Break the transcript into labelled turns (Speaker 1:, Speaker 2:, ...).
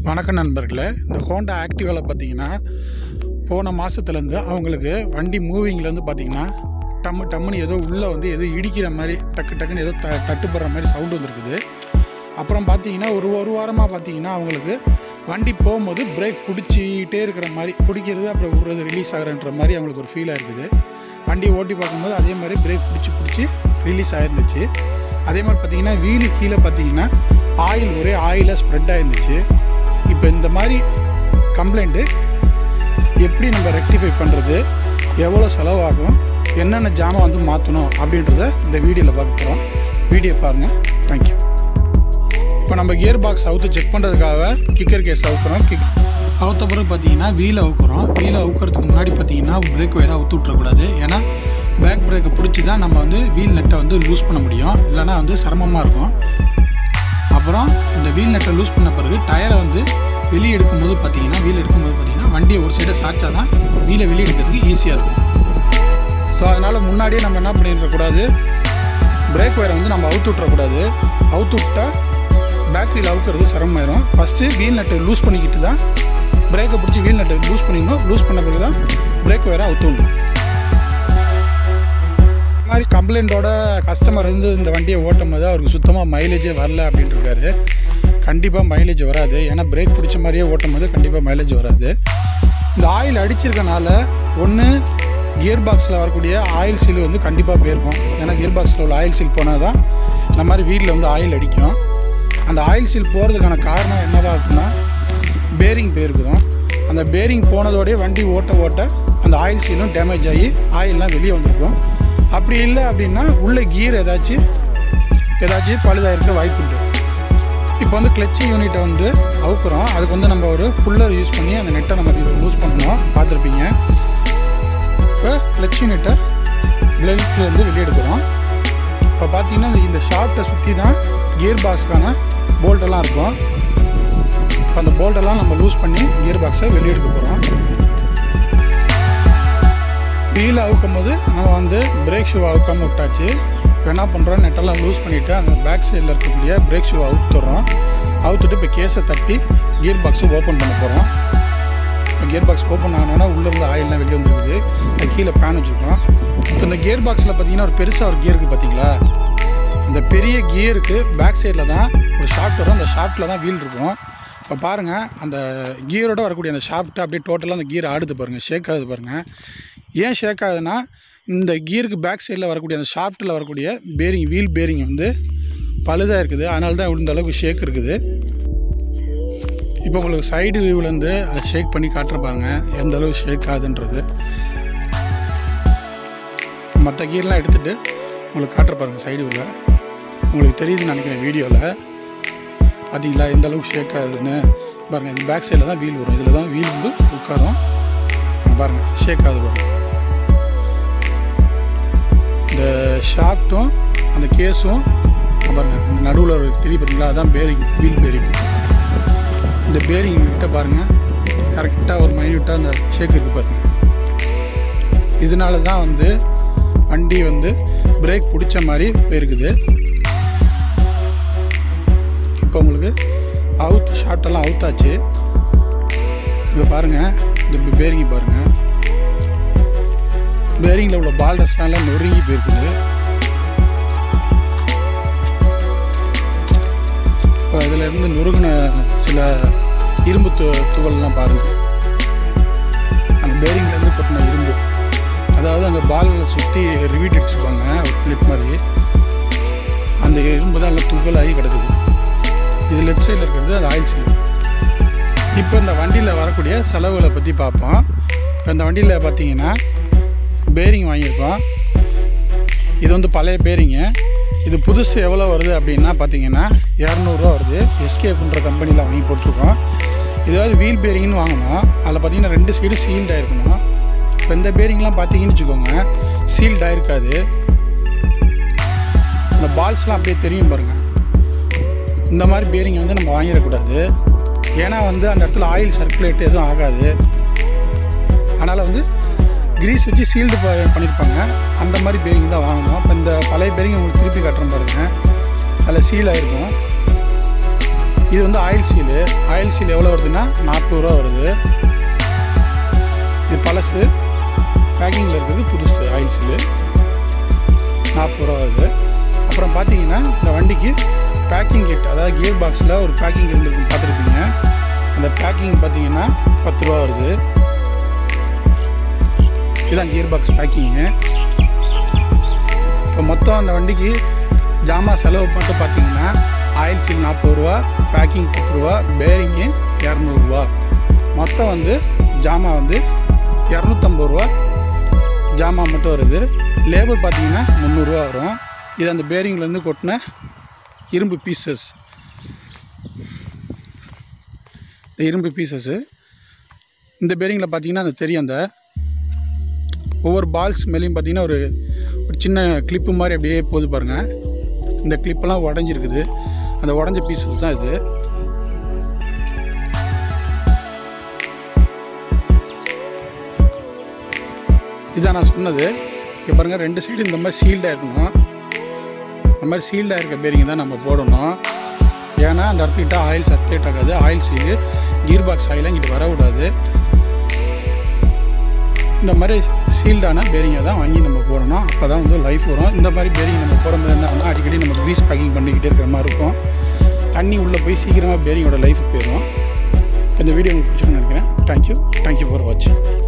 Speaker 1: வணக்கம் நண்பர்களே இந்த ஹோண்டா ஆக்டிவாவில் பார்த்தீங்கன்னா போன மாதத்துலேருந்து அவங்களுக்கு வண்டி மூவிங்லேருந்து பார்த்தீங்கன்னா டம்மு டம்முன்னு ஏதோ உள்ளே வந்து ஏதோ இடிக்கிற மாதிரி டக்கு டக்குன்னு ஏதோ த தட்டுப்படுற மாதிரி சவுண்டு வந்திருக்குது அப்புறம் பார்த்தீங்கன்னா ஒரு ஒரு வாரமாக பார்த்தீங்கன்னா அவங்களுக்கு வண்டி போகும்போது பிரேக் பிடிச்சிக்கிட்டே இருக்கிற மாதிரி பிடிக்கிறது அப்புறம் விடுறது ரிலீஸ் ஆகிறன்ற மாதிரி அவங்களுக்கு ஒரு ஃபீலாக இருக்குது வண்டி ஓட்டி பார்க்கும்போது அதே மாதிரி பிரேக் பிடிச்சி பிடிச்சி ரிலீஸ் ஆயிருந்துச்சு அதே மாதிரி பார்த்தீங்கன்னா வீலு கீழே பார்த்தீங்கன்னா ஆயில் ஒரே ஆயிலாக ஸ்ப்ரெட் ஆயிருந்துச்சு இப்போ இந்த மாதிரி கம்ப்ளைண்ட்டு எப்படி நம்ம ரெக்டிஃபை பண்ணுறது எவ்வளோ செலவாகும் என்னென்ன ஜாமான் வந்து மாற்றணும் அப்படின்றத இந்த வீடியோவில் பார்க்க போகிறோம் வீடியோ பாருங்கள் தேங்க்யூ இப்போ நம்ம கியர் பாக்ஸ் அவுத்து செக் பண்ணுறதுக்காக கிக்கர் கேஸ் அவுக்குறோம் கிக் அவுத்த பிறகு பார்த்தீங்கன்னா வீலை அவுக்குறோம் வீலை அவுக்கிறதுக்கு முன்னாடி பார்த்தீங்கன்னா பிரேக் ஒயரை அவுத்து விட்றக்கூடாது ஏன்னா பேக் பிரேக்கை பிடிச்சி தான் நம்ம வந்து வீல் நெட்டை வந்து லூஸ் பண்ண முடியும் இல்லைன்னா வந்து சிரமமாக இருக்கும் அப்புறம் இந்த வீல் நெட்டை லூஸ் பண்ண பிறகு டயரை வந்து வெளியே எடுக்கும்போது பார்த்தீங்கன்னா வீல் எடுக்கும்போது பார்த்தீங்கன்னா வண்டியை ஒரு சைடை சாய்ச்சா தான் வீலை வெளியே எடுக்கிறதுக்கு ஈஸியாக இருக்கும் ஸோ அதனால் முன்னாடியே நம்ம என்ன பண்ணிடக்கூடாது பிரேக் ஒயரை வந்து நம்ம அவுத்து விட்றக்கூடாது அவுத்து விட்டால் பேட்டரியில் அவுக்கிறது சிரமமாயிரும் ஃபஸ்ட்டு வீல் நட்டை லூஸ் பண்ணிக்கிட்டு தான் பிரேக்கை பிடிச்சி வீல் நட்டை லூஸ் பண்ணிடணும் லூஸ் பண்ண பிறகு தான் பிரேக் ஒயரை அவுத்து விடணும் இந்த மாதிரி கம்ப்ளைண்ட்டோட கஸ்டமர் வந்து இந்த வண்டியை ஓட்டும் போது அவருக்கு சுத்தமாக மைலேஜே வரல அப்படின்ட்டு இருக்காரு கண்டிப்பாக மைலேஜ் வராது ஏன்னா பிரேக் பிடிச்ச மாதிரியே ஓட்டும் போது கண்டிப்பாக மைலேஜ் வராது இந்த ஆயில் அடிச்சிருக்கனால ஒன்று கியர் பாக்ஸில் வரக்கூடிய ஆயில் சீல் வந்து கண்டிப்பாக போயிருக்கும் ஏன்னா கியர் பாக்ஸில் உள்ள ஆயில் சீல் போனால் தான் இந்த மாதிரி வீட்டில் வந்து ஆயில் அடிக்கும் அந்த ஆயில் சீல் போகிறதுக்கான காரணம் என்னவா இருக்குன்னா பேரிங் போயிருக்குதும் அந்த பேரிங் போனதோடய வண்டி ஓட்ட ஓட்ட அந்த ஆயில் சீலும் டேமேஜ் ஆகி ஆயில்லாம் வெளியே வந்திருக்கும் அப்படி இல்லை அப்படின்னா உள்ள கியர் ஏதாச்சும் ஏதாச்சும் பழுதாக இருக்க வாய்ப்பு உண்டு இப்போ வந்து கிளச்சு யூனிட்டை வந்து அவுக்குறோம் அதுக்கு வந்து நம்ம ஒரு புல்லர் யூஸ் பண்ணி அந்த நெட்டை நம்ம யூஸ் பண்ணணும் பார்த்துருப்பீங்க இப்போ கிளச் யூனிட்டை பிளேட்லேருந்து வெளியே எடுக்கிறோம் இப்போ பார்த்தீங்கன்னா இந்த ஷாஃப்ட்டை சுற்றி தான் கியர் பாக்ஸ்க்கான போல்ட்டெல்லாம் இருக்கும் இப்போ அந்த போல்ட்டெல்லாம் நம்ம லூஸ் பண்ணி கியர் பாக்ஸை வெளியே எடுக்க போகிறோம் வீல் அவுக்கும் போது நம்ம வந்து பிரேக் ஷூ அவுக்காமல் விட்டாச்சு இப்போ என்ன பண்ணுறோம் நெட்டெல்லாம் லூஸ் பண்ணிவிட்டு அந்த பேக் சைடில் இருக்கக்கூடிய பிரேக் ஷூ அவுத்துறோம் அவுத்துட்டு இப்போ கேஸை தட்டி கியர் பாக்ஸை ஓப்பன் பண்ண போகிறோம் இப்போ கியர் பாக்ஸ் ஓப்பன் ஆனோன்னா உள்ளேருந்து ஆயிலெலாம் வெளியே வந்துருக்குது அது கீழே பேன் வச்சுருக்கோம் இப்போ இந்த கியர் பாக்ஸில் பார்த்தீங்கன்னா ஒரு பெருசாக ஒரு கியர் இருக்குது பார்த்தீங்களா இந்த பெரிய கியருக்கு பேக் சைடில் தான் ஒரு ஷாஃப்ட் வரும் அந்த ஷாஃப்ட்டில் தான் வீல் இருக்கும் இப்போ பாருங்கள் அந்த கியரோட வரக்கூடிய அந்த ஷாஃப்ட்டு அப்படியே டோட்டலாக அந்த கியர் ஆடுது பாருங்கள் ஷேக் ஆகுது பாருங்கள் ஏன் ஷேக் ஆகுதுன்னா இந்த கியருக்கு பேக் சைடில் வரக்கூடிய அந்த ஷாஃப்ட்டில் வரக்கூடிய பேரிங் வீல் பேரிங் வந்து பழுதாக இருக்குது அதனால தான் இந்த அளவுக்கு ஷேக் இருக்குது இப்போ உங்களுக்கு சைடு வியூவிலேருந்து அதை ஷேக் பண்ணி காட்டுற பாருங்க எந்த அளவு ஷேக் ஆகுதுன்றது மற்ற கீர்லாம் எடுத்துகிட்டு உங்களுக்கு காட்டுற பாருங்க சைடு வியூவில் உங்களுக்கு தெரியுதுன்னு நினைக்கிறேன் வீடியோவில் பார்த்தீங்களா எந்த அளவுக்கு ஷேக் ஆகுதுன்னு பாருங்கள் இந்த பேக் சைடில் தான் வீல் வரும் இதில் தான் வீல் வந்து உட்காரும் பாருங்கள் ஷேக் ஆகுது பாருங்கள் இந்த ஷாஃப்ட்டும் அந்த கேஸும் பாருங்கள் இந்த நடுவில் ஒரு தெரிய பார்த்தீங்களா அதான் பேரிங் வீல் பேரிங் இந்த பேரிங் கிட்ட பாருங்கள் கரெக்டாக ஒரு மைன்யூட்டாக அந்த ஷேக் இருக்குது பாருங்கள் இதனால தான் வந்து வண்டி வந்து பிரேக் பிடிச்ச மாதிரி போயிருக்குது இப்போ உங்களுக்கு அவுத் ஷார்ட்டெல்லாம் அவுத்தாச்சு இதை பாருங்கள் இந்த பேரிங் பாருங்கள் பேரிங்கில் உள்ள பால்டஸ்லாம் நொறுங்கி போயிருக்குது இப்போ இதில் இருந்து நொறுங்கின சில இரும்பு து துகள்லாம் பாருங்கள் அந்த பேரிங்லேருந்து கொட்டின இரும்பு அதாவது அந்த பாலில் சுற்றி ரிவீட் அடிச்சுப்பாங்க ஒரு கிளிப் மாதிரி அந்த இரும்பு தான் எல்லாம் துகளாகி கிடக்குது இது லெஃப்ட் சைடில் இருக்கிறது அது ஆயில் சீல் இப்போ இந்த வண்டியில் வரக்கூடிய செலவுகளை பற்றி பார்ப்போம் இப்போ இந்த வண்டியில் பார்த்தீங்கன்னா பேரிங் வாங்கியிருக்கோம் இது வந்து பழைய பேரிங்கு இது புதுசு எவ்வளோ வருது அப்படின்னா பார்த்தீங்கன்னா இரநூறுவா வருது எஸ்கேப்ன்ற கம்பெனியில் வாங்கி போட்டிருக்கோம் இதாவது வீல் பேரிங்னு வாங்கணும் அதில் பார்த்தீங்கன்னா ரெண்டு சைடு சீல்டாக இருக்கணும் இப்போ இந்த பேரிங்லாம் பார்த்தீங்கன்னு வச்சுக்கோங்க சீல்டாக இருக்காது இந்த பால்ஸ்லாம் அப்படியே தெரியும் பாருங்கள் இந்த மாதிரி பேரிங் வந்து நம்ம வாங்கிடக்கூடாது ஏன்னா வந்து அந்த இடத்துல ஆயில் சர்க்குலேட் எதுவும் ஆகாது அதனால் வந்து கிரீஸ் வச்சு சீல்டு பண்ணியிருப்பாங்க அந்த மாதிரி பேரிங் தான் வாங்கணும் இப்போ இந்த பழைய பேரிங் உங்களுக்கு திருப்பி கட்டுறோம் பாருங்க அதில் சீல் ஆகிருக்கும் இது வந்து ஆயில் சீலு ஆயில் சீல் எவ்வளோ வருதுன்னா நாற்பது ரூபா வருது இது பழசு பேக்கிங்கில் இருக்கிறது புதுசு ஆயில் சீலு நாற்பது ரூபா வருது அப்புறம் பார்த்தீங்கன்னா இந்த வண்டிக்கு பேக்கிங் கிட் அதாவது கியர் பாக்ஸில் ஒரு பேக்கிங் இருந்திருக்கு பார்த்துருப்பீங்க அந்த பேக்கிங் பார்த்தீங்கன்னா பத்து ரூபா வருது இதுதான் கியர் பாக்ஸ் பேக்கிங்கு இப்போ மொத்தம் அந்த வண்டிக்கு ஜாமா செலவு மட்டும் பார்த்தீங்கன்னா ஆயில் சீல் நாற்பது ரூபா பேக்கிங் பத்து ரூபா பேரிங்கு இரநூறுவா மொத்தம் வந்து ஜாமா வந்து இரநூத்தம்பது ரூபா ஜாமா மட்டும் வருது லேபர் பார்த்தீங்கன்னா முந்நூறுரூவா வரும் இது அந்த பேரிங்லேருந்து கொட்டின இரும்பு பீசஸ் இந்த இரும்பு பீசஸ்ஸு இந்த பேரிங்கில் பார்த்தீங்கன்னா அந்த தெரியும் அந்த ஒவ்வொரு பால்ஸ் மேலேயும் பார்த்தீங்கன்னா ஒரு ஒரு சின்ன கிளிப்பு மாதிரி அப்படியே போகுது பாருங்கள் இந்த கிளிப்பெல்லாம் உடஞ்சிருக்குது அந்த உடஞ்ச பீசஸ் தான் இது இதான் நான் சொன்னது இங்கே பாருங்கள் ரெண்டு சைடு இந்த மாதிரி சீல்டாக இருக்கணும் இந்த மாதிரி சீல்டாக இருக்க பேரிங் தான் நம்ம போடணும் ஏன்னா அந்த இடத்துக்கிட்ட ஆயில் சர்க்குலேட் ஆகாது ஆயில் சீலு கீர் பாக்ஸ் ஆயிலாம் இங்கிட்டு வரக்கூடாது இந்த மாதிரி சீல்டான பேரிங்கை தான் வாங்கி நம்ம போடணும் அப்போ தான் வந்து லைஃப் வரும் இந்த மாதிரி பேரிங் நம்ம போடும்போது என்ன ஆகும்னா அடிக்கடி நம்ம க்ரீஸ் பேக்கிங் பண்ணிக்கிட்டே இருக்கிற மாதிரி இருக்கும் தண்ணி உள்ளே போய் சீக்கிரமாக பேரிங்கோட லைஃப் போயிடும் இந்த வீடியோ உங்களுக்கு பிடிச்சிருக்குன்னு நினைக்கிறேன் தேங்க்யூ தேங்க்யூ ஃபார் வாட்சிங்